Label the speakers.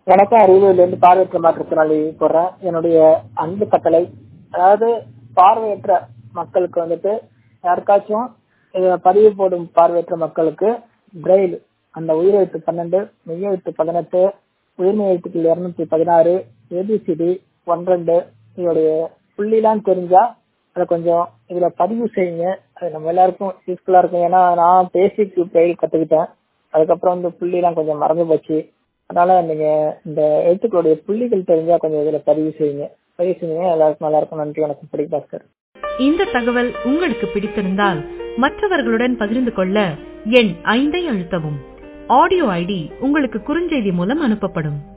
Speaker 1: வணக்கம் அரியலூர்ல இருந்து பார்வையற்ற மாற்றுத்திறனாளி போடுறேன் என்னுடைய அன்பு கட்டளை அதாவது பார்வையற்ற மக்களுக்கு வந்துட்டு யாருக்காச்சும் இத பதிவு போடும் பார்வையற்ற மக்களுக்கு பிரெயில் அந்த உயிரெழுத்து பன்னெண்டு மெய்யெழுத்து பதினெட்டு உயிர்மெய் எழுத்துக்கள் இருநூத்தி பதினாறு ஏபிசிடி ஒன் ரெண்டு இதோடைய புள்ளிலாம் தெரிஞ்சா அதை கொஞ்சம் இதுல பதிவு செய்யுங்க அது நம்ம எல்லாருக்கும் யூஸ்ஃபுல்லா இருக்கும் ஏன்னா நான் பேசிக் பிரெயில் கத்துக்கிட்டேன் அதுக்கப்புறம் வந்து புள்ளிலாம் கொஞ்சம் மறந்து போச்சு அதனால நீங்க இந்த எழுத்துக்களுடைய புள்ளிகள் தெரிஞ்சா கொஞ்சம் இதுல பதிவு செய்யுங்க பதிவு செஞ்சீங்கன்னா எல்லாருக்கும் நல்லா இருக்கும் நன்றி வணக்கம் படி பாஸ்கர்
Speaker 2: இந்த தகவல் உங்களுக்கு பிடித்திருந்தால் மற்றவர்களுடன் பகிர்ந்து கொள்ள எண் ஐந்தை அழுத்தவும் ஆடியோ ஐடி உங்களுக்கு குறுஞ்செய்தி மூலம் அனுப்பப்படும்